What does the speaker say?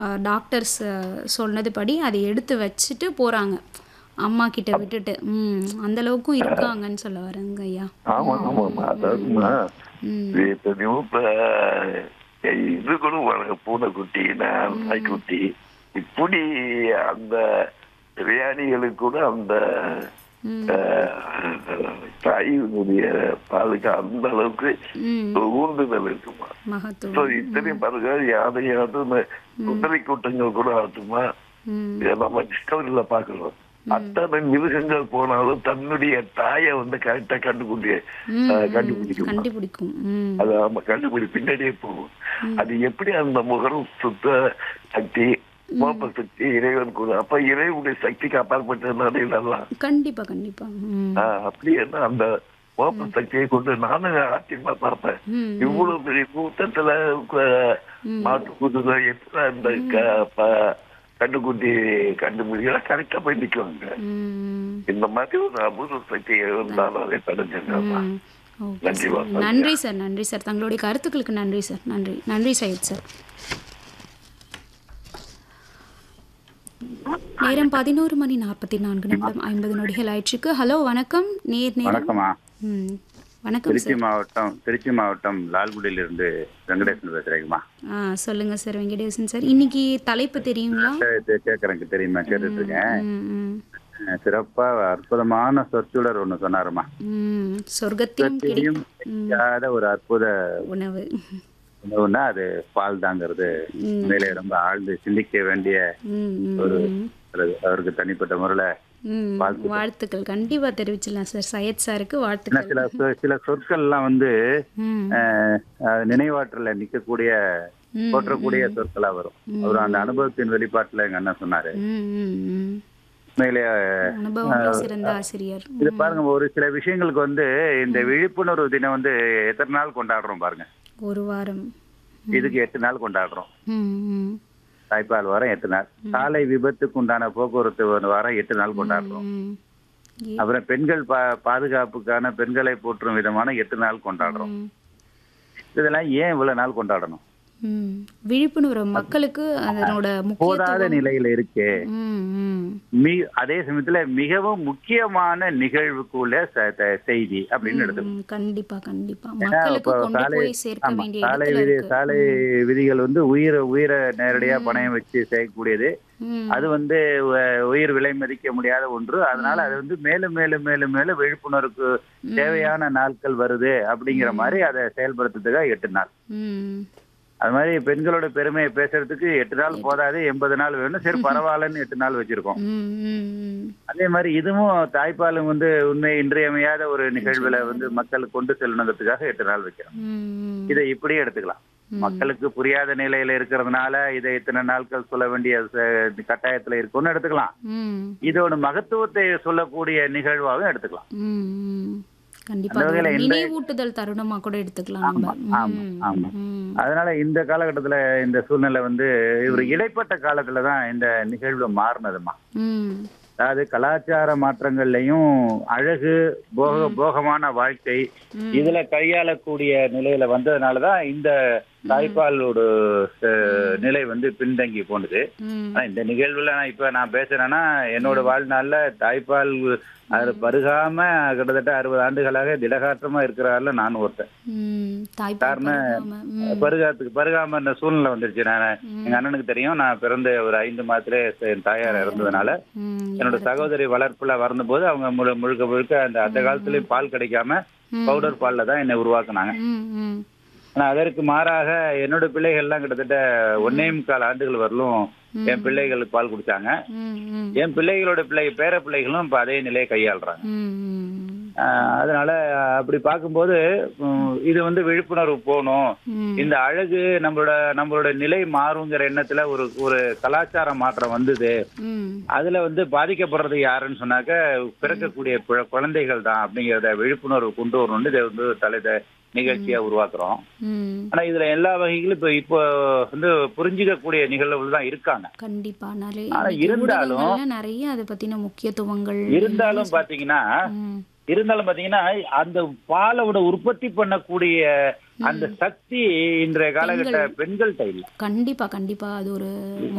Doctors சொன்னதுபடி அதை எடுத்து வச்சுட்டு போறாங்க. அம்மா கிட்ட விட்டுட்டு. ம். அந்த அளவுக்கும் இருக்காங்கன்னு சொல்ல வரேங்க ஐயா. ஆமா ஆமாம்மா அதாவதுமா ம். எத்தனையோ இப்ப இது கூட வளர்க்க பூனைக்குட்டி நா- நாய்க்குட்டி இப்படி அந்த வியாதிகளுக்கு கூட அந்த ம். அஹ், தாயினுடைய பாலுக்கு அந்த அளவுக்கு ம். ஊந்துதல் இருக்குமா So, மகத்துவம். இத்தனை பாருங்க யாரையாவது இந்த குதிரை கூட்டங்கள் கூட ஆட்டுமா ம். இதை நம்ம டிஸ்கவரியில பாக்குறோம் அத்தனை மிருகங்கள் போனாலும் தன்னுடைய தாயை வந்து கரெக்டா கண்டுபிடி ம். அஹ், கண்டுபிடிக்கும் கண்டுபிடிக்கும். ம். அது நம்ம கண்டுபிடி பின்னாடியே போகும் அது எப்படி அந்த முகரம் சுத்த சக்தி மோப்ப சக்தி இறைவன் கூட அப்ப இறைவனுடைய சக்திக்கு அப்பாற்பட்டதுனால இதெல்லாம் கண்டிப்பா கண்டிப்பா. ம். ஆஹ், அப்படி என்ன அந்த மோப்ப சக்தியை கொண்டு நானும் ஆச்சரியமா பார்ப்பேன் ம். இவ்வளவு பெரிய கூட்டத்துல ம். மாட்டு கூட்டத்துல எத்தனை அந்த க- ப- கண்டுக்குட்டி கண்டுபிடிக்கலாம் கரெக்டா போய் நிக்குவாங்க ம். இந்த மாதிரி ஒரு அபூர்வ சக்தி இருந்தாலும் அதை தடைஞ்சிருக்காங்க ம். ஓகே நன்றி சார். வாசன். நன்றி சார் நன்றி சார் தங்களுடைய கருத்துக்களுக்கு நன்றி சார் நன்றி நன்றி சையத் சார் நேரம் பதினோரு மணி நாற்பத்தி நான்கு நிமிடம் ஐம்பது நொடிகள் ஆயிடுச்சுக்கு ஹலோ வணக்கம் நேர் நேரம் வணக்கம்மா ம் வணக்கம் திருச்சி சார் மாவட்டம் திருச்சி மாவட்டம் லால்குடியிலிருந்து வெங்கடேசன் பேசுறேங்கம்மா ஆ சொல்லுங்க சார் வெங்கடேசன் சார் இன்னைக்கு தலைப்பு தெரியுங்களா கேட்கறேங்க தெரியுமா கேட்டுட்டு இருக்கேன் ம், ம், அஹ் சிறப்பா அற்புதமான சொற்சுடர் ஒண்ணு சொன்னாருமா ம் சொர்க்கத்திலும் தெரியும் தெரியாத ஒரு அற்புத உணவு உணவுன்னா அது பால் தாங்கிறது ம். உண்மையிலே ரொம்ப ஆழ்ந்து சிந்திக்க வேண்டிய ம், ம், ஒரு ம். ஒரு- அவருக்கு தனிப்பட்ட முறையில ம், வாழ்த்துக்கள் கண்டிப்பா தெரிவிச்சிடலாம் சார் சையத் சாருக்கு ஏன்னா வாழ்த்துக்கள் சில சொ- சில சொற்கள்லாம் வந்து ம், அஹ், அஹ், நினைவாற்றல நிக்கக்கூடிய ம், போற்றக்கூடிய சொற்களா வரும் அவர் அந்த அனுபவத்தின் வெளிப்பாட்டுல எங்க அண்ணன் சொன்னாரு ம், ம், ம். உண்மையிலே அனுபவங்களே சிறந்த ஆசிரியர் இது பாருங்க ஒரு சில விஷயங்களுக்கு வந்து இந்த விழிப்புணர்வு தினம் வந்து எத்தனை நாள் கொண்டாடுறோம் பாருங்க ஒரு வாரம் இதுக்கு எட்டு நாள் கொண்டாடுறோம் ம், ம், தாய்ப்பால் வாரம் எட்டு நாள் சாலை விபத்துக்கு உண்டான போக்குவரத்து வாரம் எட்டு நாள் கொண்டாடுறோம் ம். ஏ- அப்புறம் பெண்கள் பா பாதுகாப்புக்கான பெண்களை போற்றும் விதமான எட்டு நாள் கொண்டாடுறோம் ம், இதெல்லாம் ஏன் இவ்வளவு நாள் கொண்டாடணும் ம். விழிப்புணர்வு மக்களுக்கு அதனோட போதாத முக்கியத்துவம் நிலையில இருக்கே ம், ம். மி அதே சமயத்துல மிகவும் முக்கியமான நிகழ்வுக்குள்ள ச- த- செய்தி அப்படின்னு எடுத்துக்கணும் ம், கண்டிப்பா கண்டிப்பா ஏன்னா மக்களுக்கு இப்போ கொண்டு சாலை போய் சேர்க்க ஆமா, வேண்டிய சாலை இடத்துல விதி இருக்கு சாலை விதிகள் வந்து உயிரை உயிரை நேரடியா பணயம் வச்சு செய்யக்கூடியது ம், அது வந்து உ- உயிர் விலை மதிக்க முடியாத ஒன்று அதனால அது வந்து மேலும் மேலும் மேலும் மேலும் விழிப்புணர்வுக்கு தேவையான நாட்கள் வருது அப்படிங்கிற மாதிரி அதை செயல்படுத்துறதுக்காக எட்டு நாள் ம், அது மாதிரி பெண்களோட பெருமையை பேசுறதுக்கு எட்டு நாள் போதாது எண்பது நாள் வேணும் சரி பரவாயில்லன்னு எட்டு நாள் வச்சிருக்கோம் ம், ம், ம். அதே மாதிரி இதுவும் தாய்ப்பாலும் வந்து உண்மை இன்றியமையாத ஒரு நிகழ்வுல வந்து மக்களுக்கு கொண்டு செல்லணுங்கிறதுக்காக எட்டு நாள் வைக்கிறோம் ம், இதை இப்படியே எடுத்துக்கலாம் மக்களுக்கு புரியாத நிலையில இருக்கிறதுனால இதை இத்தனை நாட்கள் சொல்ல வேண்டிய ச- கட்டாயத்துல இருக்கும்னு எடுத்துக்கலாம் ம், இதோட மகத்துவத்தை சொல்லக்கூடிய நிகழ்வாகவும் எடுத்துக்கலாம் ம், ம். கண்டிப்பா அந்த அது ஒரு வகையில இந்த- நினைவூட்டுதல் தருணமா கூட எடுத்துக்கலாம் நம்ம ஆமா ம், ஆமா ம், அதனால இந்த காலகட்டத்துல இந்த சூழ்நிலை வந்து ஒரு இடைப்பட்ட காலத்துல தான் இந்த நிகழ்வு மாறினதுமா ம், அதாவது கலாச்சார மாற்றங்கள்லயும் அழகு போக போகமான வாழ்க்கை இதுல கையாளக்கூடிய நிலையில வந்ததுனாலதான் இந்த தாய்ப்பாலோட அஹ், நிலை வந்து பின்தங்கி போனது ம், ஆனா இந்த நிகழ்வுல நான் இப்ப நான் பேசுறேன்னா என்னோட வாழ்நாள்ல தாய்ப்பால் அது பருகாம கிட்டத்தட்ட அறுபது ஆண்டுகளாக திடகாற்றமா இருக்கிறாருல நான் ஒருத்தன் ம். தாய்ப்பால் காரணம் பருகாம, ம், பருகாத்துக்கு பருகாம இந்த சூழ்நிலை வந்துருச்சு நான் எங்க அண்ணனுக்கு தெரியும் நான் பிறந்த ஒரு ஐந்து மாதத்திலே என் தாயார் இறந்ததுனால ம், என்னோட சகோதரி வளர்ப்புல வளர்ந்தபோது அவங்க முழு முழுக்க முழுக்க அந்த அந்த காலத்துலயும் பால் கிடைக்காம பவுடர் பால்ல தான் என்னை உருவாக்குனாங்க ம், ம், ஆனா அதற்கு மாறாக என்னோட பிள்ளைகள் எல்லாம் கிட்டத்தட்ட ஒன்னே முக்கால் ஆண்டுகள் வரலும் என் பிள்ளைகளுக்கு பால் குடிச்சாங்க ம், ம், என் பிள்ளைகளோட பிள்ளை பேர பிள்ளைகளும் இப்ப அதே நிலையை கையாளுறாங்க ம், ம், ஆஹ் அதனால அப்படி பார்க்கும்போது உம், இது வந்து விழிப்புணர்வு போகணும் ம். இந்த அழகு நம்மளோட நம்மளோட நிலை மாறுங்கிற எண்ணத்துல ஒரு ஒரு கலாச்சார மாற்றம் வந்தது ம், அதுல வந்து பாதிக்கப்படுறது யாருன்னு சொன்னாக்க பிறக்கக்கூடிய பிழ- குழந்தைகள் தான் அப்படிங்கிறத விழிப்புணர்வு கொண்டு வரணும்னு இதை வந்து தலை த- நிகழ்ச்சியா உருவாக்குறோம் ம். ஆனா இதுல எல்லா வகைகளும் இப்ப இப்போ வந்து புரிஞ்சுக்கக்கூடிய நிகழ்வுகள் தான் இருக்காங்க கண்டிப்பா நிறைய ஆனா இன்னைக்கு இருந்தாலும் ஊடகங்கள்ல நிறைய அதை பத்தின முக்கியத்துவங்கள் இருந்தாலும் பாத்தீங்கன்னா ம், இருந்தாலும் பாத்தீங்கன்னா அந்த பாலோட உற்பத்தி பண்ணக்கூடிய அந்த சக்தி இன்றைய காலகட்ட பெண்கள்கிட்ட இல்ல கண்டிப்பா கண்டிப்பா அது ஒரு